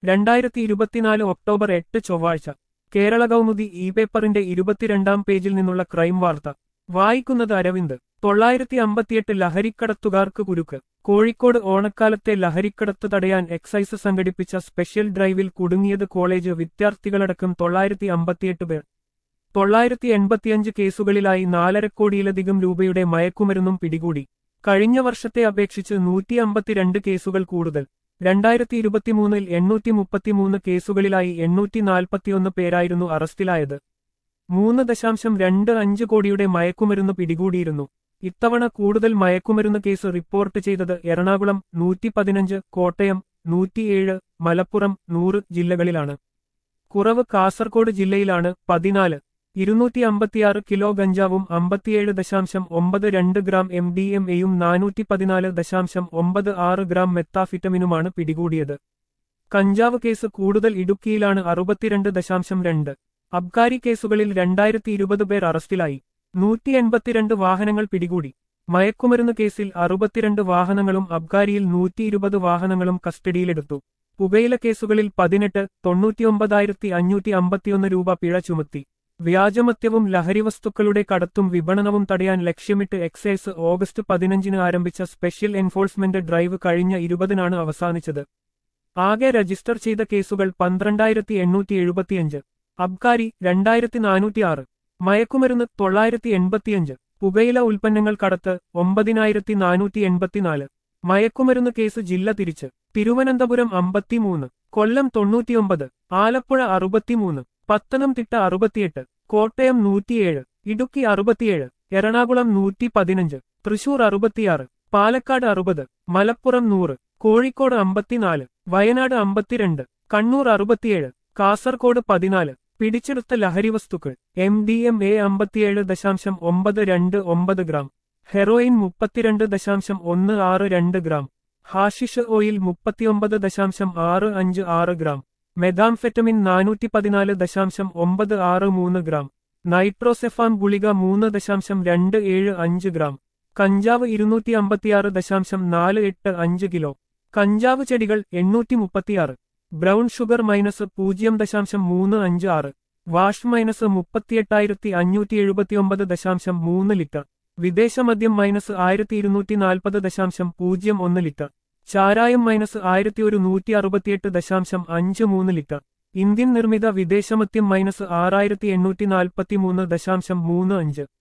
രണ്ടായിരത്തി ഇരുപത്തിനാല് ഒക്ടോബർ എട്ട് ചൊവ്വാഴ്ച കേരള കൗമുദി ഇ പേപ്പറിന്റെ ഇരുപത്തിരണ്ടാം പേജിൽ നിന്നുള്ള ക്രൈം വാർത്ത വായിക്കുന്നത് അരവിന്ദ് തൊള്ളായിരത്തി അമ്പത്തിയെട്ട് ലഹരിക്കടത്തുകാർക്ക് കുരുക്ക് കോഴിക്കോട് ഓണക്കാലത്തെ ലഹരിക്കടത്ത് തടയാൻ എക്സൈസ് സംഘടിപ്പിച്ച സ്പെഷ്യൽ ഡ്രൈവിൽ കുടുങ്ങിയത് കോളേജ് വിദ്യാർത്ഥികളടക്കം തൊള്ളായിരത്തി അമ്പത്തിയെട്ട് പേർ തൊള്ളായിരത്തി എൺപത്തിയഞ്ച് കേസുകളിലായി നാലര കോടിയിലധികം രൂപയുടെ മയക്കുമരുന്നും പിടികൂടി കഴിഞ്ഞ വർഷത്തെ അപേക്ഷിച്ച് നൂറ്റി അമ്പത്തിരണ്ട് കേസുകൾ കൂടുതൽ രണ്ടായിരത്തി ഇരുപത്തിമൂന്നിൽ എണ്ണൂറ്റി മുപ്പത്തിമൂന്ന് കേസുകളിലായി എണ്ണൂറ്റി നാൽപ്പത്തിയൊന്ന് പേരായിരുന്നു അറസ്റ്റിലായത് മൂന്ന് ദശാംശം രണ്ട് അഞ്ച് കോടിയുടെ മയക്കുമരുന്ന് പിടികൂടിയിരുന്നു ഇത്തവണ കൂടുതൽ മയക്കുമരുന്ന് കേസ് റിപ്പോർട്ട് ചെയ്തത് എറണാകുളം നൂറ്റി പതിനഞ്ച് കോട്ടയം നൂറ്റിയേഴ് മലപ്പുറം നൂറ് ജില്ലകളിലാണ് കുറവ് കാസർഗോഡ് ജില്ലയിലാണ് പതിനാല് ഇരുന്നൂറ്റി അമ്പത്തിയാറ് കിലോ ഗഞ്ചാവും അമ്പത്തിയേഴ് ദശാംശം ഒമ്പത് രണ്ട് ഗ്രാം എം ഡി എം എയും നാനൂറ്റി പതിനാല് ദശാംശം ഒമ്പത് ആറ് ഗ്രാം മെത്താഫിറ്റമിനുമാണ് പിടികൂടിയത് കഞ്ചാവ് കേസ് കൂടുതൽ ഇടുക്കിയിലാണ് അറുപത്തിരണ്ട് ദശാംശം രണ്ട് അബ്കാരി കേസുകളിൽ രണ്ടായിരത്തി ഇരുപത് പേർ അറസ്റ്റിലായി നൂറ്റി എൺപത്തിരണ്ട് വാഹനങ്ങൾ പിടികൂടി മയക്കുമരുന്ന് കേസിൽ അറുപത്തിരണ്ട് വാഹനങ്ങളും അബ്കാരിയിൽ നൂറ്റി ഇരുപത് വാഹനങ്ങളും കസ്റ്റഡിയിലെടുത്തു പുകയില കേസുകളിൽ പതിനെട്ട് തൊണ്ണൂറ്റിയൊമ്പതായിരത്തി അഞ്ഞൂറ്റി അമ്പത്തിയൊന്ന് രൂപ പിഴ ചുമത്തി വ്യാജമദ്യവും ലഹരിവസ്തുക്കളുടെ കടത്തും വിപണനവും തടയാൻ ലക്ഷ്യമിട്ട് എക്സൈസ് ഓഗസ്റ്റ് പതിനഞ്ചിന് ആരംഭിച്ച സ്പെഷ്യൽ എൻഫോഴ്സ്മെന്റ് ഡ്രൈവ് കഴിഞ്ഞ ഇരുപതിനാണ് അവസാനിച്ചത് ആകെ രജിസ്റ്റർ ചെയ്ത കേസുകൾ പന്ത്രണ്ടായിരത്തി എണ്ണൂറ്റി എഴുപത്തിയഞ്ച് അബ്കാരി രണ്ടായിരത്തി നാനൂറ്റിയാറ് മയക്കുമരുന്ന് തൊള്ളായിരത്തി എൺപത്തിയഞ്ച് പുകയില ഉൽപ്പന്നങ്ങൾ കടത്ത് ഒമ്പതിനായിരത്തി നാനൂറ്റി എൺപത്തിനാല് മയക്കുമരുന്ന് കേസ് ജില്ല തിരിച്ച് തിരുവനന്തപുരം അമ്പത്തിമൂന്ന് കൊല്ലം തൊണ്ണൂറ്റിയൊമ്പത് ആലപ്പുഴ അറുപത്തിമൂന്ന് പത്തനംതിട്ട അറുപത്തിയെട്ട് കോട്ടയം നൂറ്റിയേഴ് ഇടുക്കി അറുപത്തിയേഴ് എറണാകുളം നൂറ്റി പതിനഞ്ച് തൃശൂർ അറുപത്തിയാറ് പാലക്കാട് അറുപത് മലപ്പുറം നൂറ് കോഴിക്കോട് അമ്പത്തിനാല് വയനാട് അമ്പത്തിരണ്ട് കണ്ണൂർ അറുപത്തിയേഴ് കാസർകോട് പതിനാല് പിടിച്ചെടുത്ത ലഹരിവസ്തുക്കൾ എം ഡി എം എ അമ്പത്തിയേഴ് ദശാംശം ഒമ്പത് രണ്ട് ഒമ്പത് ഗ്രാം ഹെറോയിൻ മുപ്പത്തിരണ്ട് ദശാംശം ഒന്ന് ആറ് രണ്ട് ഗ്രാം ഹാഷിഷ് ഓയിൽ മുപ്പത്തിയൊമ്പത് ദശാംശം ആറ് അഞ്ച് ആറ് ഗ്രാം മെഥാംഫെറ്റമിൻ നാനൂറ്റി പതിനാല് ദശാംശം ഒമ്പത് ആറ് മൂന്ന് ഗ്രാം നൈട്രോസെഫാം ഗുളിക മൂന്ന് ദശാംശം രണ്ട് ഏഴ് അഞ്ച് ഗ്രാം കഞ്ചാവ് ഇരുന്നൂറ്റി അമ്പത്തിയാറ് ദശാംശം നാല് എട്ട് അഞ്ച് കിലോ കഞ്ചാവ് ചെടികൾ എണ്ണൂറ്റി മുപ്പത്തിയാറ് ബ്രൗൺ ഷുഗർ മൈനസ് പൂജ്യം ദശാംശം മൂന്ന് അഞ്ച് ആറ് വാഷ് മൈനസ് മുപ്പത്തിയെട്ടായിരത്തി അഞ്ഞൂറ്റി എഴുപത്തിയൊമ്പത് ദശാംശം മൂന്ന് ലിറ്റർ വിദേശമദ്യം മൈനസ് ആയിരത്തി ഇരുന്നൂറ്റി നാൽപ്പത് ദശാംശം പൂജ്യം ഒന്ന് ലിറ്റർ ചാരായം മൈനസ് ആയിരത്തി ഒരു നൂറ്റി അറുപത്തിയെട്ട് ദശാംശം അഞ്ച് മൂന്ന് ലിറ്റർ ഇന്ത്യൻ നിർമ്മിത വിദേശമദ്യം മൈനസ് ആറായിരത്തി എണ്ണൂറ്റി നാൽപ്പത്തിമൂന്ന് ദശാംശം മൂന്ന് അഞ്ച്